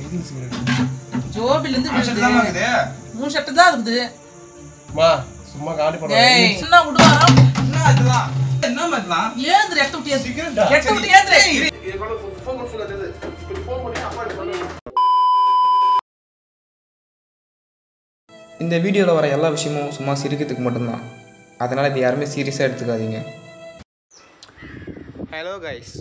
நைட்டில் சிகரெட் ஜோபில இருந்து ஷர்ட் தான் விழுது இருக்குது மூணு ஷர்ட் தான் இருக்குது மா சும்மா காலி ஏய் பண்ண என்ன விடுவாரா என்ன இதெல்லாம் என்ன இதெல்லாம் ஏந்திர எட்ட விட்டு ஏந்திர சிகரெட்டா எட்ட விட்டு ஏந்திர இது கூட ஃபோன் பண்ணி ஃபுல்லா தெரியுது இப்படி ஃபோன் பண்ணி அப்பா பண்ணு இந்த வீடியோவில் வர எல்லா விஷயமும் சும்மா சிரிக்கிறதுக்கு மட்டும்தான் அதனால் இது யாருமே சீரியஸாக எடுத்துக்காதீங்க ஹலோ கைஸ்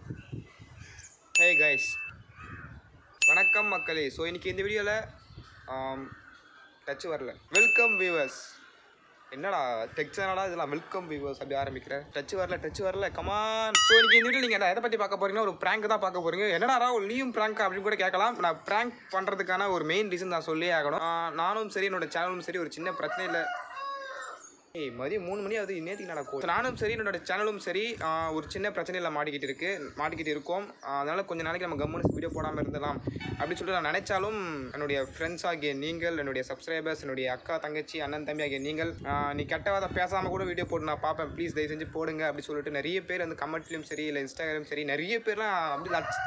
ஹே கைஸ் வணக்கம் மக்களே ஸோ இன்றைக்கி இந்த வீடியோவில் டச் வரல வெல்கம் வியூவர்ஸ் என்னடா டெக்ஸ் என்னடா இதெல்லாம் வெல்கம் வியூவர்ஸ் அப்படி ஆரம்பிக்கிறேன் டச் வரல டச் வரல கமான் ஸோ இன்னைக்கு இந்த வீடியோ நீங்கள் எதை பற்றி பார்க்க போறீங்கன்னா ஒரு ப்ராங்க் தான் பார்க்க போறீங்க என்னடா ராகுல் நீயும் ப்ராங்க் அப்படின்னு கூட கேட்கலாம் நான் ப்ராங்க் பண்ணுறதுக்கான ஒரு மெயின் ரீசன் நான் சொல்லியே ஆகணும் ஆஹ் நானும் சரி என்னோட சேனலும் சரி ஒரு சின்ன பிரச்சனை இல்லை ஏய் மதியம் மூணு மணி ஆகுது நேற்றுக்கு நடக்கும் நானும் சரி என்னோட சேனலும் சரி ஆஹ் ஒரு சின்ன பிரச்சனையில் மாட்டிக்கிட்டு இருக்கு மாட்டிக்கிட்டு இருக்கோம் ஆஹ் அதனால கொஞ்ச நாளைக்கு நம்ம கம்முன்னு வீடியோ போடாமல் இருந்தலாம் அப்படின்னு சொல்லிட்டு நான் நினைச்சாலும் என்னுடைய ஃப்ரெண்ட்ஸ் ஆகிய நீங்கள் என்னுடைய சப்ஸ்கிரைபர்ஸ் என்னுடைய அக்கா தங்கச்சி அண்ணன் தம்பி ஆகிய நீங்கள் ஆஹ் நீ கெட்டவாத பேசாமல் கூட வீடியோ போட்டு நான் பார்ப்பேன் ப்ளீஸ் தயவு செஞ்சு போடுங்க அப்படி சொல்லிட்டு நிறைய பேர் அந்த கமெண்ட்லையும் சரி இல்லை இன்ஸ்டாகிராம் சரி நிறைய பேர்லாம் அப்படி லட்ச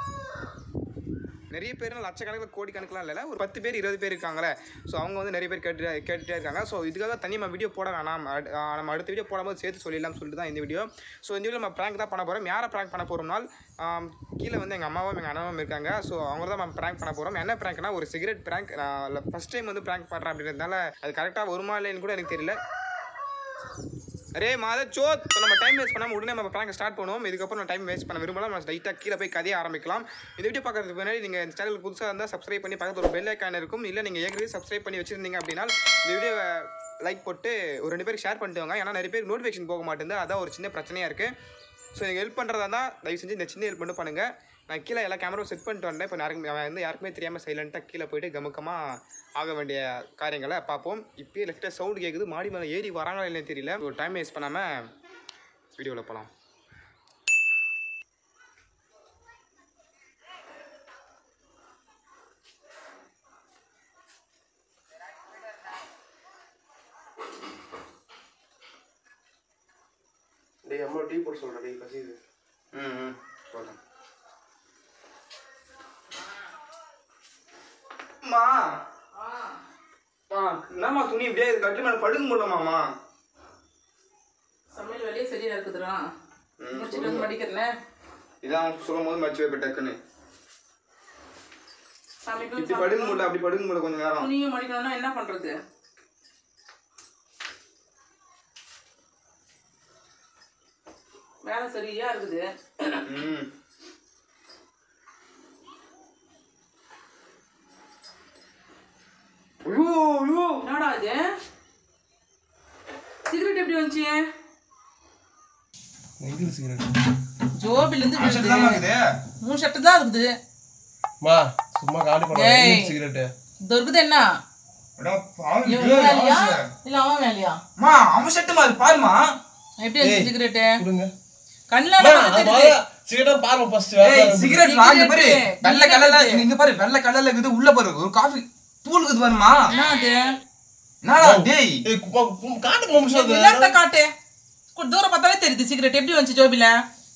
நிறைய பேர் லட்சக்கணக்கில் கோடி கணக்கெலாம் இல்லை ஒரு பத்து பேர் இருபது பேர் இருக்காங்களே ஸோ அவங்க வந்து நிறைய பேர் கேட்டு கேட்டுட்டே இருக்காங்க ஸோ இதுக்காக தனி நம்ம வீடியோ போட வேணாம் அடு- ஆ, நம்ம அடுத்த வீடியோ போடும்போது சேர்த்து சொல்லிடலாம்னு சொல்லிட்டு தான் இந்த வீடியோ ஸோ இந்த வீடியோ நம்ம ப்ராங்க் தான் பண்ண போகிறோம் யாரை ப்ராங்க் பண்ண போகிறோம்னால் கீழே வந்து எங்கள் அம்மாவும் எங்கள் அண்ணாவும் இருக்காங்க ஸோ அவங்க தான் நம்ம ப்ராங்க் பண்ண போகிறோம் என்ன ப்ராங்க்னா ஒரு சிகரெட் ப்ராங்க் நான் ஃபஸ்ட் டைம் வந்து ப்ராங்க் பண்ணுறேன் அப்படின்றதுனால அது கரெக்டாக வருமா இல்லைன்னு கூட எனக்கு தெரியல அரே மாத சோத் இப்போ நம்ம டைம் வேஸ்ட் பண்ணாமல் உடனே நம்ம ப்ராங்க் ஸ்டார்ட் பண்ணுவோம் இதுக்கப்புறம் நான் டைம் வேஸ்ட் பண்ண விரும்பலாம் நம்ம லைட்டாக கீழே போய் கதையை ஆரம்பிக்கலாம் இந்த வீடியோ பார்க்கறதுக்கு முன்னாடி நீங்கள் இந்த சேனலுக்கு புதுசாக இருந்தால் சப்ஸ்கிரைப் பண்ணி பக்கத்தில் ஒரு பெல் ஐக்கான் இருக்கும் இல்லை நீங்கள் ஏற்கனவே சப்ஸ்கிரைப் பண்ணி வச்சிருந்தீங்க அப்படின்னா இந்த வீடியோவை லைக் போட்டு ஒரு ரெண்டு பேருக்கு ஷேர் பண்ணிட்டு வாங்க ஏன்னா நிறைய பேர் நோட்டிஃபிகேஷன் போக மாட்டேங்குது அதான் ஒரு சின்ன பிரச்சனையாக இருக்குது ஸோ நீங்கள் ஹெல்ப் பண்ணுறதா இருந்தால் தயவு செஞ்சு இந்த சின்ன ஹெல்ப் மட்டும் பண்ணுங்கள் நான் கீழே எல்லா கேமராவும் செட் பண்ணிட்டு வந்தேன் இப்போ யாருக்குமே அவன் வந்து யாருக்குமே தெரியாமல் சைலண்ட்டாக கீழே போயிட்டு கமுக்கமாக ஆக வேண்டிய காரியங்களை பார்ப்போம் இப்போயே லெஃப்டாக சவுண்டு கேட்குது மாடி மேலே ஏறி வராங்களா இல்லைன்னு தெரியல ஒரு டைம் வேஸ்ட் பண்ணாமல் வீடியோவில் போகலாம் டேய் அம்மா டீ போட்டு சொல்றேன் டேய் பசிது ம் ம் சொல்கிறேன் அம்மா ஆ என்னம்மா துணி இப்படியே கட்டு மேலே படுக்க முடியலமாம்மா சமையல் வேலையே சரியா இருக்குதுடா ம், முடிச்சுட்டு வந்து மடிக்கிறேன் இதான் சொல்லும் போது மச்சு வைப்ப டக்குன்னு சமைக்கணும் இப்படி படுக்க முடியல அப்படி படுக்க முடியல கொஞ்ச நேரம் துணியும் மடிக்கணும்னா என்ன பண்றது வேலை சரியா இருக்குது ம் ஐயோ ஐயோ என்னடா இது சிகரெட் எப்படி வந்துச்சு நைட்டில் சிகரெட் ஜோபில இருந்து ஷர்ட் விழுது தான் இருக்குது மூணு ஷர்ட் தான் இருக்குது மா சும்மா காலி பண்ண ஏய். நைட்டில் சிகரெட் இது இருக்குது என்ன அடா, பாவி, இவன் ஏய், வேலையா அவசரம். இல்ல அவன் வேலையா அம்மா அவன் ஷர்ட்டுமா அது பாருமா எப்படி இருந்துச்சு சிகரெட் கொடுங்க கண்ணில் அம்மா, அது முதல்ல சிகரெட் பாருங்க ஃபர்ஸ்ட் ஏய் சிகரெட் வா இங்க பாரு சிகரெட்டு. வெள்ளை கலர்ல இங்க பாரு வெள்ளை கலர்ல இருக்குது உள்ள பாரு ஒரு காஃபி தூள் இருக்குது பாருமா என்ன அது என்னடா டேய் ஏய் குப்பா கும்- காட்டுங்க நிமிஷம் அது விளையாட்ட காட்டு கு- தூரம் பார்த்தாலே தெரியுது சிகரெட் எப்படி வந்துச்சு ஜோபில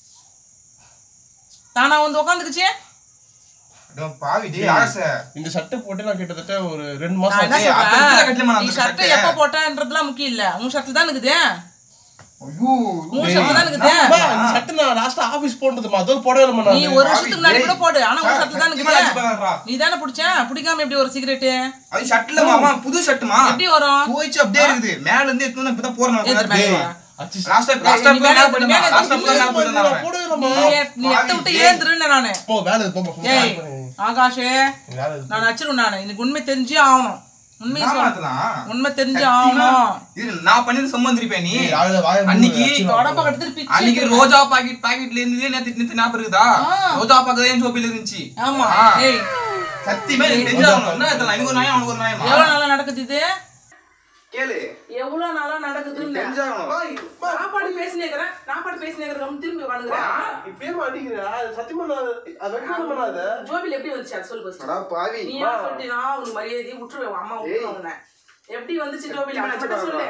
தானா வந்து உட்காந்துக்குச்சு அடா, பாவி டேய் ஆசை இந்த சட்டை போட்டு நான் கிட்டத்தட்ட ஒரு ரெண்டு நான் மாசம் என்ன ஏய், அப்ப இதுல சொல்றேன் கட்டலாமா நீ அந்த ஷர்ட் சட்டை? எப்ப போட்டன்றதுலாம் முக்கியம் இல்ல உன் ஷர்ட் தான் இருக்குது ஐயோ உன் ஷர்ட் தான் இருக்குது அம்மா, இந்த சட்டை நான் லாஸ்ட் ஆபீஸ் போனதுமா அதோ போடவே இல்லை நீ நான் ஒரு வருஷத்துக்கு முன்னாடி கூட போடு ஆனா உன் ஷர்ட் தான் சத்தியமா வச்சு இருக்குது பாருடா. நீ தானே பிடிச்ச பிடிக்காம எப்படி ஒரு சிகரெட் அது ஷர்ட்ல மாமா புது ஷர்ட்டுமா எப்படி வரும் போயிச்சு அப்படியே இருக்குது மேல இருந்து எடுத்து வந்து இப்பதான் போறேன் ஏத்துட்டு மேல வா. லாஸ்ட் டைம் லாஸ்ட் நீ டைம் மேல மேல ஏத்து, போயிட்டு மேல ஏத்து, லாஸ்ட் டைம் நீ மேல போயிட்டு நான் போடவே இல்லைம்மா. நீ ஏ- நீ எத்த விட்டு ஏந்துருன்னு நானு போ வேலை போ போ, போ, ஏய் போ. ஆகாஷே வேலை இது. நான் வச்சிருவேன் நானு எனக்கு உண்மை தெரிஞ்சே ஆகணும் உண்மையை நான் சொல்ல மாத்தலாம் உண்மை தெரிஞ்சு ஆகணும் இது நான் பண்ணது சுமந்திருப்பேன் நீ ஏய், வாயை- வாயை மூடு, அன்னைக்கு அடிச்சிடும். தொடப்ப கட்டத்தில் பிச்சு அன்னைக்கு ரோஜா பாக்கெட் பாக்கெட்ல இருந்து நேத்து நேத்து ஞாபகம் இருக்குதா ஆ. ரோஜா பாக்கெட் தான் சோப்பில இருந்துச்சு ஆமா ஆ. ஏய் சத்தியமே எனக்கு தெரிஞ்சாகணும் என்ன இதெல்லாம் எனக்கு ஒரு நாயம் அவனுக்கு ஒரு நாயமா எவ்வளவு நாளா நடக்குது இது கேளு எவ்வளவு நாளா நடக்குதுன்னு தெரிஞ்சாகணும் நான் பாட்டு பேசினேக்கிறேன் நான் பாட்டு பேசினேக்கிறேன் திரும்பி உட்காந்துக்கிறேன் இப்பயே மாட்டிக்கிறா அது சத்தியமா நான் அது வைக்கவே பண்ணாத ஜோபில் எப்படி வந்துச்சு அது சொல்லு first. அடா பாவி நீ ஏன் சொல்லிட்டா உனக்கு மரியாதையை விட்டுருவேன் உன் அம்மா விட்டுருவேன் உன்னை எப்படி வந்துச்சு ஜோபில் அதை மட்டும் சொல்லு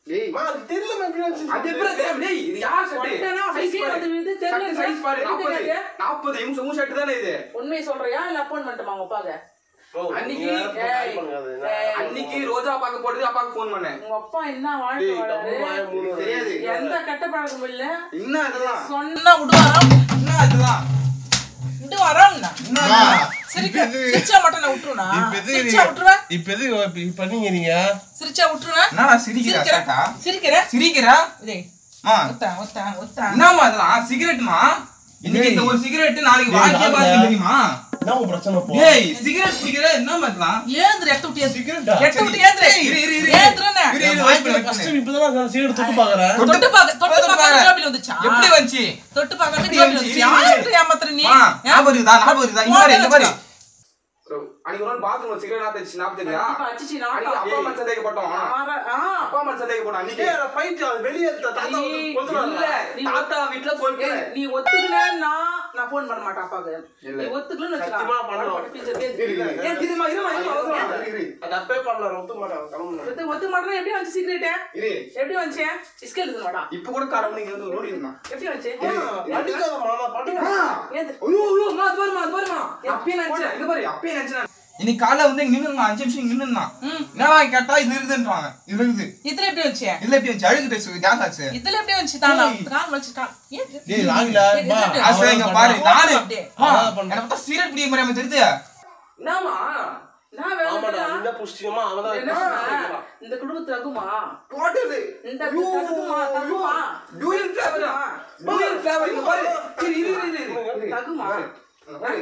டேய் மா, அது தெரியலம்மா, இப்படி வந்துச்சு. அது எப்படி தெரியும்? டேய், இது யார் shirt? ஒட்டனா Size அப்படியே பாரு. வந்து விழுது, தெரியல Shirt size பாரு, எதுக்கு 40. கேக்குற? 40, இவங்க உன் shirt தானே இது உண்மையை சொல்றியா இல்ல அப்போன் பண்ணிட்டுமா உங்க அப்பாங்க ஓ, அன்னைக்கு, நீங்க வேற ஏய், try பண்ணுங்க அது. ஏய். அன்னைக்கு ரோஜா அப்பாக்கு போட்டது அப்பாக்கு ஃபோன் பண்ணேன் உங்க அப்பா என்ன வாழ்க்கை டேய், வாழாரு டபுள் வாய மூணு வாய. தெரியாது. எந்த கெட்ட பழக்கமும் இல்ல என்ன இதெல்லாம் சொன்னா விடுவாராம் என்ன இதெல்லாம் விடுவாராம்னா மா, சிரிக்க இப்ப எது- சிரிச்சா மட்டும் நான் விட்டுருவா இப்ப எது சிரிச்சா விட்டுருவேன் இப்ப எது இப்ப இப்ப பண்ணீங்க நீங்க சிரிச்சா விட்டுருவேன் என்னடா சிரிக்கிறா சிரிக்கிறேன் சேட்டா சிரிக்கிறேன் சிரிக்கிறா இதே மா ஒத்தா ஒத்தா ஒத்தா என்னம்மா இதெல்லாம் சிகரெட்மா இன்னைக்கு இந்த ஒரு சிகரெட் நாளைக்கு டேய், வாழ்க்கைய நாங்க- பாருங்க தெரியுமா என்ன உங்க பிரச்சனை போ டேய் சிகரெட் பிடிக்கிற என்னம்மா இதெல்லாம் ஏந்திர எத்த விட்டு சிகரெட்டா? எத்த விட்டு ஏந்திர இரு, இரு, இரு. ஏந்திரனே இரு, இரு, என் wait பண்ணு, வாழ்க்கையில wait first பண்ணு. time இப்பதான் நான் சிகரெட் தொட்டு பாக்குறேன் தொட்டு பாக்க தொட்டு தொட்டு பாக்க பாக்க. ஜோபில வந்துச்சா எப்படி வந்துச்சு தொட்டு பாக்க எப்படி ஜோபில வந்துச்சு? வந்துச்சு இரு, இரு. யாரு ஏமாத்துற நீ மா, ஞாபகம் இருக்குதா ஞாபகம் இருக்குதா இங்க பாரு இங்க பாரு வச்சுக்கோ. அன்னைக்கு ஒரு நாள் பாத்ரூம்ல சிகரெட் நாத்து ஞாபகம் தெரியா கண்டிப்பா அடிச்சு நான் அன்னைக்கு அப்பா அம்மா சந்தேகப்பட்டோம் ஆற- ஆ. அப்பா அம்மா சந்தேகப்பட்டோம் அன்னைக்கு ஏய், அதை fight, அது வெளியே த- தாத்தா வந்து நீ கொளுத்துறாருல. இல்ல நீ தாத்தா வீட்ல சொல்லிட்டு ஏய், நீ ஒத்துக்கலன்னா நான் போன் பண்ண மாட்டேன் அப்பாக்கு இல்ல. நீ ஒத்துக்கலன்னு சத்தியமா பண்ணணும். வச்சுக்கா ஏன் இருமா இருமா இருமா அவசரம் இல்ல. இரு, அது அப்பவே பண்ணல, ஒத்துக்க மாட்டாங்க, கிளம்புங்க. ஒத்து ஒத்து மாட்டேன் எப்படி வந்து சீக்கிரட் இரு எப்படி வந்துச்சு இஸ்கே எடுத்து மாட்டா இப்ப கூட காரணம் நீங்க வந்து ரோடி இருந்தா எப்படி வந்துச்சு ஆ, அடிக்காதம்மா, நான் பண்ணுவேன். ஏந்து ஐயோ ஐயோ அம்மா அது பாருமா அது பாருமா அப்பயே நினைச்சேன் இங்க பாரு அப்பயே நினைச்சேன் இன்னைக்கு காலைல வந்து இங்க நின்னு அஞ்சு நிமிஷம் இங்க நின்னுதான் ம். என்னடா கேட்டா இது இருக்குதுன்றாங்க இது இருக்குது இதுல எப்படி வந்துச்சு இதுல எப்படி வச்சு அழுகு டேஸ்ட் கேஸ் ஆச்சு இதுல எப்படி வந்துச்சு தானா கால் வச்சு கால் ஏன் இது? டேய் ராகிலா ஏய், மா இது ஆசை இங்க பாரு பண்ணா. நானு அப்படியே. ஆ, அதான் பண்ணு. எனக்கு பார்த்தா சீரட் பிடிக்க முடியாம தெரியுது என்னம்மா நான் வேலை ஆமாடா, செய்யலாம். இந்த புஷ்டியமா, அவன்தான் என்ன புஷ்டி சொன்ன? செய்யலாம். இந்த குடும்பத்து தகுமா டோட்டல் இந்த தகுமா தகுமா டூயல் ஃபிளேவர் டூயல் ஃபிளேவர் இங்க பாரு இரு இரு இரு இரு, இரு தகுமா பாரு.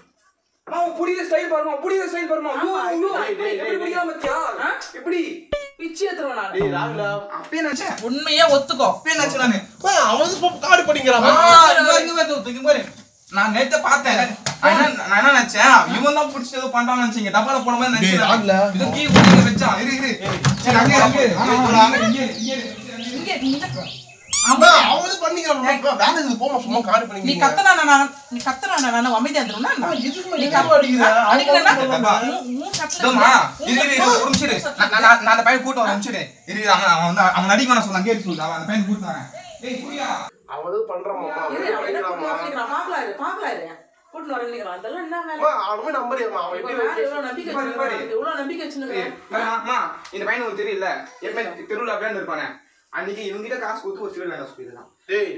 அம்மா, உன் புடிக்கிற ஸ்டைல் பாருமா புடிக்கிற ஸ்டைல் பாருமா ஐயோ ஆமா, ஐயோ டேய், டேய், எப்படி டேய், பிடிக்காம மத்தியா ஆ? எப்படி பிச்சு ஏத்துருவேன் நான் டேய், ராகுலா, அப்பயே நினைச்சேன் உண்மையா ஒத்துக்கோ அப்பயே நினைச்சேன் நானு மா, அவன் வந்து காடு படிக்கிறான் ஆ, இங்க பாரு, இங்க பாரு, இங்க பாரு. நான் நேத்து பார்த்தேன் நான் என்ன நான் என்ன நினைச்சேன் இவன் தான் புடிச்சு ஏதோ பண்றான்னு நினைச்சீங்க டப்பால போன மாதிரி டேய், நினைச்சேன் ராகுல. இது கீ குடிக்க வச்சான் இரு இரு சரி அங்கே இரு, அங்கே இரு. ஆ, ஆ, அங்கே இரு, இங்கே இரு, இங்கே இரு. இங்க இந்த அம்மா, அவன் வந்து பண்ணிக்கிறான் மா, வேலை இருக்குது போமா சும்மா காடு நீ பண்ணிக்கிறீங்க கத்தனா நான் நீ கத்தனா நான் அமைதியா இருந்துருனா அம்மா, எதுக்குமா நீ நீ கத்த கத்து அடிக்கிற? அவன் அடிக்கிறேன்னா வந்து தப்பா. மூ- மூ கத்துற இதோம்மா, மூ இரு, இரு, இரு, ஒரு நிமிஷம் இரு. நான் நான் நான் அந்த பையன் கூட்டு வரேன், ஒரு நிமிஷம் இரு. இரு, இரு, அவன் அவன் வந்து அவன் நடிக்க வேணாம் சொல்லு, அங்கேயே இரு சொல்லு. அவன் அந்த பையன் கூட்டு வரேன். ஏய், சூர்யா. அவன் ஏதோ பண்றான்மா, இரு, அவன் அவன் என்ன கூட்டிட்டு பண்ணிக்கலாமா? வர நினைக்கிறான்? பாக்கலாம் இரு, பாக்கலாம் இரு. கூட்டிட்டு வர நினைக்கிறான். அதெல்லாம் என்ன வேலை? அம்மா, அவனுமே நம்புறியாம்மா, அவன் இவன் எப்படி மேல எவ்வளவு நம்பிக்கை பாரு, பாரு. வச்சிருக்கான், எவ்வளவு நம்பிக்கை ஏய், வச்சிருக்கான். அம்மா, அம்மா, இந்த பையன் உனக்கு தெரியல எப்பவுமே தெருவுல அப்படியே இருப்பானே அன்னைக்கு இவங்கிட்ட காசு கொடுத்து ஒரு சிவில் வேண்டாம் சொல்லிடலாம் டேய்,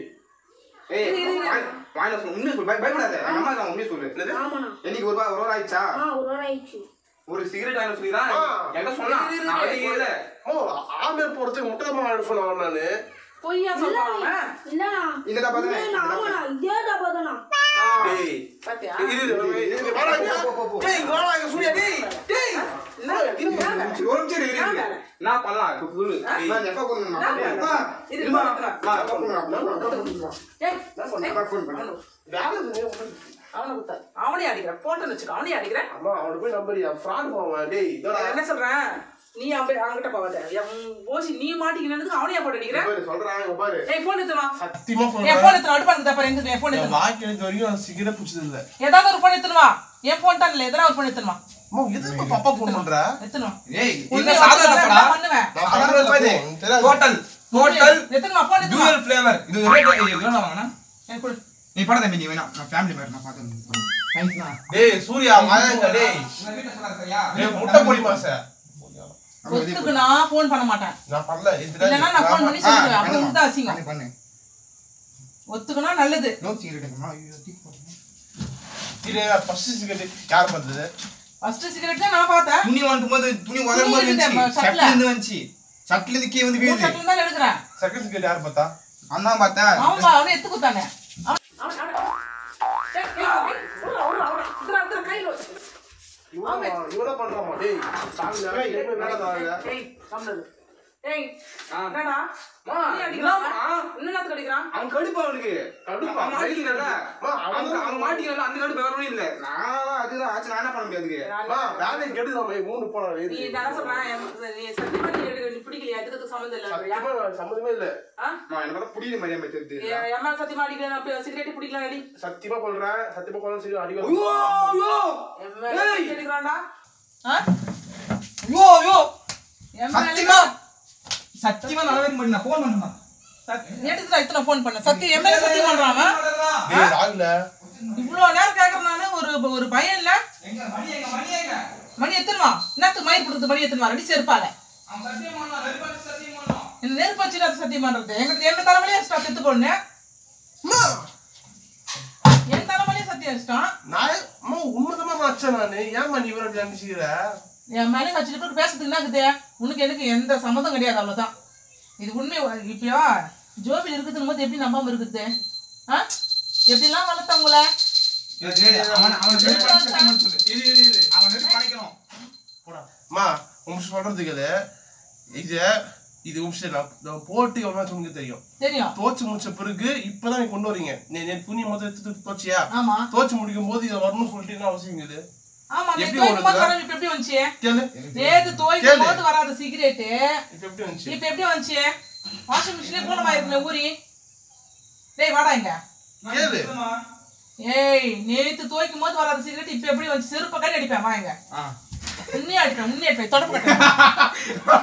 ஏய் இரு, இரு, இரு. வாங்க சொல்லு உண்மையை சொல்லு பய- பயப்படாத எங்க அம்மா இருக்காங்க, உண்மையை சொல்லு ஆமாண்ணா என்னைக்கு ஒரு ரூபா ஒரு ரூபா ஆயிடுச்சா ஆ ஒரு வாரம் ஆயிடுச்சு ஒரு சிகரெட் வாங்க சொல்லிதான் ஆ. என்கிட்ட சொன்னான் இரு, இரு, நான் இரு. வெளியே இல்ல ஓ, ஆம்பேர் போறதுக்கு முட்டைதம்மா அனுப்பணும் அவன் நானு. பொய்யா சொல்றான் அவன். இல்லண்ணா இந்த டப்பா தானே? இல்லண்ணா, இந்த டப்பா. ஆமாண்ணா இதே டப்பா தானா ஆ, டேய், பாத்தியா? இரு, இரு, இரு, இரு, இரு, வாடா இங்க. போ, போ, போ. டேய், இங்க வாடா, இங்க சூர்யா, டேய், டேய். என்ன வேலை? என்ன வேலை? சரி, ஒரு நிமிஷம் இரு, இரு, இரு. நான் பண்ணலாம் இப்ப சொல்லு நான் எப்ப கொண்டு வந்தேன்? நான் அம்மா, பண்ணலாம். இரு, இருமா. பண்ணுறேன். அம்மா, எப்ப கொண்டு வந்தேன்? அம்மா, எப்ப கொண்டு வந்தேன்? ஏய், எப்ப கொண்டு வந்தேன்? அவனு- வேலை செஞ்சு உட்காரு. அவனை குத்தாரு. அவனையும் அடிக்கிறேன் போட்டோன்னு வச்சுக்கோ அவனையும் அடிக்கிறேன் அம்மா, அவனை போய் நம்புறியா? fraud போவான், டேய், இதோட நான் என்ன சொல்றேன் நீ அங்க அங்கிட்ட போகாத என் ஓசி நீ மாட்டிக்கினதுக்கு அவனையா போட்டு அடிக்கிறேன் பாரு, சொல்றான், இங்க பாரு. ஏய் போன் எடுத்துமா சத்தியமா என் சொல்றேன் போன் எடுத்து அடுப்பாங்க தப்பா எங்க என் போன் என் எடுத்துமா வாழ்க்கையில இது வரைக்கும் நான் சிகரெட் பிடிச்சது இல்ல ஏதாவது ஒரு போன் எடுத்துமா என் போன் தான் இல்ல எதனா ஒரு போன் எடுத்துமா அம்மா, எதுக்கு பாப்பா போன் பண்ற எடுத்துமா ஏய், இது உண்மையை சாதா ஒத்துக்காத, தப்பாடா? நான் பண்ணுவேன் நான் சாதாரண பண்றது தப்பா இது? தப்பு. உனக்கு தெரியாது. Total, total, எடுத்துமா போன் எடுத்துமா dual flavor. இது rate எவ்வளவு எவ்வளவு வாங்கினா? எனக்கு கொடு. நீ படம் தம்பி, நீ வேணா. நான் family மாதிரி நான் பார்த்துக்கிறேன். Thanks ண்ணா. டேய் சூர்யா வாங்க டேய் உங்க வீட்டுல சொல்லாத சரியா? டேய் முட்டை பொடி மாச நம்ம வெளிய ஒத்துக்கு நான் போன் பண்ண மாட்டேன் நான் பண்ணல இது இல்லைன்னா நான் போன் பண்ணி ஆ, சொல்லுவேன் அப்ப பண்ணுமா. வந்து அசிங்கம் பண்ணு, பண்ணு. ஒத்துக்குனா நல்லது No cigarette இருக்குமா? ஐயோ, தூக்கி போடுங்க. இது ஃபர்ஸ்ட் சிகரெட் யார் பண்ணது ஃபர்ஸ்ட் சிகரெட் தான் நான் பார்த்தேன் துணி வாங்கும் போது துணி உதறும் போது துணி வந்துச்சு. இருந்தே, சட்டில சட்டில. இருந்து வந்துச்சு. சட்டில இருந்து கீழே வந்து மூணு வீழுது. சட்டில் தான் எடுக்கிறேன் செகண்ட் சிகரெட் யார் பார்த்தா அதான் பார்த்தேன். அவன் பா, அவனை எடுத்து கொடுத்தானே அவன் அவன் அவன் ஏய், ஏய், ஏய், விட்றா, விட்றா, விட்றா. விட்றா, விட்றா, கையில வச்சு. இவனா இவனா பண்றாமா, டேய். சாமியா, எப்பவுமே வேலை தாங்க. ஏய், கம்முனு. ஏய், ஆ. என்னடா? மா, நீ அடிக்கிறான்? என்னம்மா? இன்னும் என்னத்துக்கு அடிக்கிறான்? அவன் கடுப்பு அவனுக்கு. கடுப்பா? அவன் மாட்டிக்கிறல்ல? மா, அவன் அவன் தான் அவன் மாட்டிக்கிறல்ல, அந்த கடுப்பு வேற ஒண்ணும் இல்ல. நான் அதுதான் ஆச்சு, நான் என்ன பண்ண முடியாது அதுக்கு? அம்மா, வேலையை கெடுதாம்மா, இவன் மூணு போனா, நீ இரு. என்ன சொல்றேன்? என் நீ சத்தியமா நீ எடுக்க- நீ பிடிக்கலையா? எதுக்கு அதுக்கு சம்மந்தம் இல்லைன்றியா? சத்தியமா சம்மந்தமே இல்ல ஆ? அம்மா, எனக்கு பார்த்தா புரியுது மாதிரியா மாதிரி தெரியுது. என் என் மேல சத்தியமா அடிக்கல, நான் இப்ப சிகரெட்டே பிடிக்கல, அடி. சத்தியமா கொள்றேன் சத்தியமா கொள்றேன் சரி அடிக்க ஐயோ, ஐயோ, என் மேல ஏய். சத்தியம் அடிக்கிறான்டா. ஆ? ஐயோ, ஐயோ. என் மேல சத்தியமா சத்தியமா நல்லவே பண்ணி நான் ஃபோன் பண்ணேன் எடுத்துடா இத்தனை ஃபோன் பண்ண சத்தியம் என் மேல சத்தியம் பண்றான் அவன். டேய் ராகுல இவ்வளவு நேரம் கேக்குறேன் நானு ஒரு ஒரு பையன் இல்ல எங்க மணி எங்க மணி எங்க மணி எத்தனுமா என்னத்துக்கு மயிர் கொடுத்து மணி எத்தனுமா ரெடி செருப்பால அவன் சத்தியம் பண்ணான் வெறுப்பாச்சு சத்தியம் பண்ணான் இந்த நெருப்பு வச்சு நான் சத்தியம் பண்றது எங்க எங்க தலைமையிலே வச்சுட்டா செத்து போடனே அம்மா என் தலைமையிலே சத்தியம் வச்சுட்டான் நான் அம்மா உண்மைதாம்மா வச்சேன் நானு ஏம்மா நீ இவரை அப்படி நினைச்சுக்கிற என் மேலே வச்சுட்டு போய் பேசுறதுக்கு என்ன இருக்குது உனக்கு எனக்கு எந்த சம்மந்தம் கிடையாது அவ்வளவுதான் இது உண்மை இப்பயா ஜோபி இருக்குதுன்னு போது எப்படி நம்பாம இருக்குது ஆ எப்படிலாம் வளர்த்தவங்கள அவன் அவன் வெறுப்பாச்சு சத்தியம் பண்ண சொல்லு இது இது இது அவன் வெறுப்பு படைக்கணும் போடா அம்மா உங்க சொல்றதுக்கு இது இது இது உங்க நான் நான் போட்டு எவ்வளோ உங்களுக்கு தெரியும் தெரியும் தோச்சு முடிச்ச பிறகு இப்பதான் நீ கொண்டு வரீங்க நீ நீ துணி முதல்ல எடுத்து தூக்கி தோச்சியா ஆமா தோச்சு முடிக்கும் போது இதை வரணும்னு சொல்லிட்டு என்ன அவசியம் இது ஆமா நீ எப்படி துவைக்கும் போது ஓடுதுடா? வர இப்ப எப்படி வந்துச்சு கேளு நேத்து துவைக்கும் போது வராத சிகரெட்டு இப்ப எப்படி வந்துச்சு இப்ப எப்படி வந்துச்சு வாஷிங் மிஷின்ல கூலமா இருக்குமே ஊறி டேய் வாடா இங்க கேளு ஏய் நேத்து துவைக்கும் போது வராத சிகரெட் இப்ப எப்படி வந்து செருப்ப கட்டி அடிப்பேன் வா இங்க உண்மையா அடிப்பேன் உண்மையா அடிப்பேன் தொடப்பு கட்டுறேன்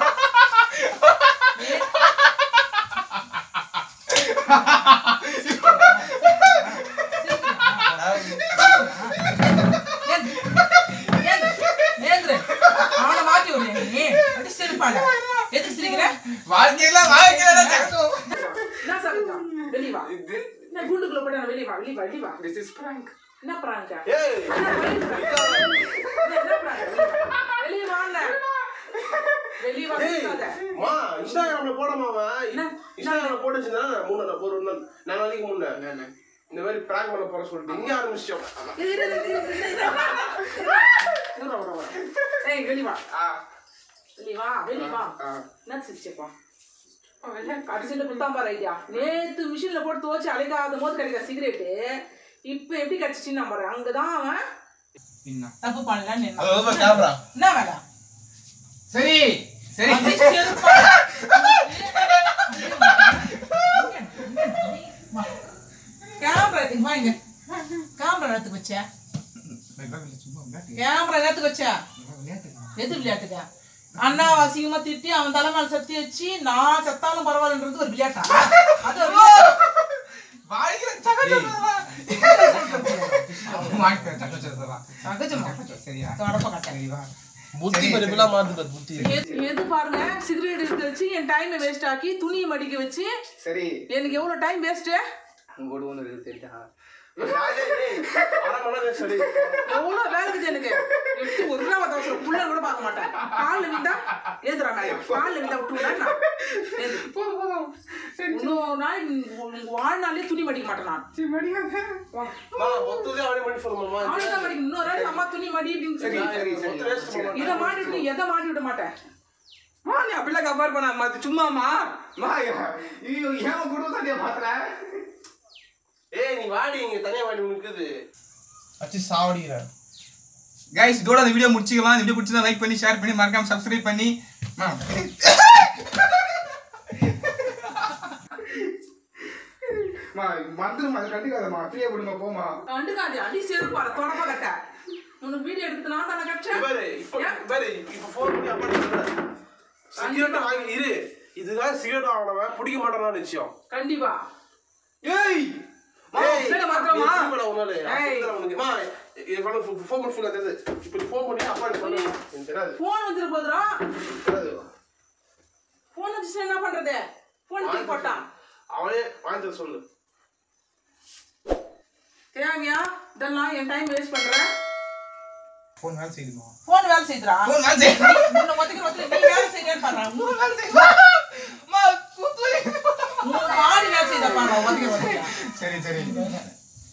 அவனை மாத்தி விடுறியா நீ அடி செருப்பால எதுக்கு சிரிக்கிற வாழ்க்கையில வாழ்க்கையில ஜெகத்தோ என்ன சாப்பிட்டா வெளிய வா என்ன குண்டுக்குள்ள போட்டா வெளிய வா வெளிய வா வெளிய வா திஸ் இஸ் பிராங்க் என்ன பிராங்கா ஏய் வெளிய வாண்ணே வெளிய வா ஏய் சுத்தாத. மா இன்ஸ்டாகிராம்ல போடாம அவன் என்ன? இன்ஸ்டாகிராம்ல போட்டு வச்சிருந்தா மூணு நாள் ஒரு நாள் நாலு நாளைக்கு முன்ன இந்த மாதிரி பிராங்க் பண்ண போற சொல்லிட்டு இங்க ஆரம்பிச்சோம் இரு, இரு, இரு, இரு, இரு, இரு. இரு, வா, வா, வா. ஏய் வெளிய வா வெளிய வா வெளிய வா என்ன சிரிச்சப்பா கடைசியில குத்தாம் பாரு ஐடியா நேத்து மிஷின்ல போட்டு துவச்சு அழைக்காத போது கிடைக்கிற சிகரெட்டு இப்ப எப்படி கிடைச்சிச்சுன்னு நான் பாரு அங்கதான் அவன் தப்பு பண்ணல அது கேமரா என்ன வேலை சரி சரி அது செருப்பால. வா. கேமரா எடுத்துக்கு வா இங்க கேமரா எடுத்துக்கு வச்ச கேமரா எடுத்துக்கு வச்ச எது விளையாட்டுக்கா அண்ணா அசிங்கமா திட்டி அவன் தலைமையில சத்தி வச்சு நான் செத்தாலும் பரவாயில்லன்றது ஒரு விளையாட்டா அது ஒரு விளையாட்டா? வாழ்க்கையில ஜெகத்தோ வாழ்க்கையில ஜெகத்தோ சகஜமா சரியா தொடப்ப கட்டேன் சரி வா புத்தி பெருமைலாம் மாத்துது புத்தி எது எது பாருங்க சிகரெட் எடுத்து வச்சு என் டைமை வேஸ்ட் ஆக்கி துணியை மடிக்க வச்சு சரி எனக்கு எவ்வளவு டைம் வேஸ்ட் உங்களோட ஒன்று தெரியுதா அரை மணி நேரம் சரி எவ்வளவு வேலை இருக்குது எனக்கு எடுத்து ஒரு ரூபா அவசரம் புள்ள கூட பார்க்க மாட்டேன் காலில் விந்தா ஏதுரா மேடம் காலில் விந்தா விட்டுவிடா நான் ஏது. இன்னொரு நாள் உங்க வாழ்நாளே துணி மடிக்க மாட்டேன் நான் மா மொத்ததே அவனே பண்ணி சொல்லுமாமா அவனுக்கு தான் மடிக்கணும் இன்னொரு நாள் அம்மா துணி மடி அப்படின்னு சரி சொல்லி சரி சரி மொத்த வேஸ்ட் பண்ண இதை மாட்டிட்டு நீ எதை மாட்டி விட மாட்டேன் மா நீ அப்படிலாம் கம்பேர் பண்ண மத்த சும்மாமா மா ஐயோ ஏன் குடும்ப சண்டையை மாத்துற ஏய் நீ வாடி இங்க தனியா வாடி நிக்குது அச்சு சாவடிக்கிறேன் கைஸ் இதோட இந்த வீடியோ முடிச்சுக்கலாம் இந்த வீடியோ பிடிச்சதா லைக் பண்ணி ஷேர் பண்ணி மறக்காம சப்ஸ்கிரைப் பண்ணி மா, மா மறந்துடும் அதை கண்டுக்காதம்மா ஃப்ரீயா விடுங்க போமா கண்டுக்காது அடி செருப்பால தொடப்ப கட்ட உனக்கு வீடியோ எடுத்து நான் தானே கட்டேன் பாரு இப்போ பாரு இப்போ ஃபோன் பண்ணி அப்பா சொல்றேன் சிகரெட் வாங்கி இரு இதுதான் சிகரெட் வாங்கினவன் பிடிக்க மாட்டானான்னு நிச்சயம் கண்டிப்பா ஏய் மா ஏய், சரி நீ மாத்திரமா திரும்பி வா உன்னால. ஏய். அப்படிதான் உனக்கு. மா, இது பண்ணு, ஃபோ- ஃபோன் பண்ணி சொல்லு, தெரியுது. இப்போ நீ ஃபோன் பண்ணி அப்பா நீ சொல்லு. எனக்கு தெரியாது. போன் வந்துரு போதுரா தெரியாது. போன் வந்துச்சுன்னா என்ன பண்றது போன் தூக்கி போட்டான் அவனே வாங்கி தர சொல்லு தேவையா இதெல்லாம் என் டைம் வேஸ்ட் பண்றேன் ஃபோன் வேலை செய்யுமா போன் வேலை செய்துடா ஃபோன் வேலை செய்யுமா உன்னை ஒத்துக்கிற ஒத்துக்கிற நீ வேலை செய்யறேன்னு பண்றேன் ஃபோன் வேலை செய்யுமா மா கூத்து உன் பாடி வேலை செய்தப்பா நான் ஒத்துக்கிற ஒத்துக்கிறேன் சரி சரி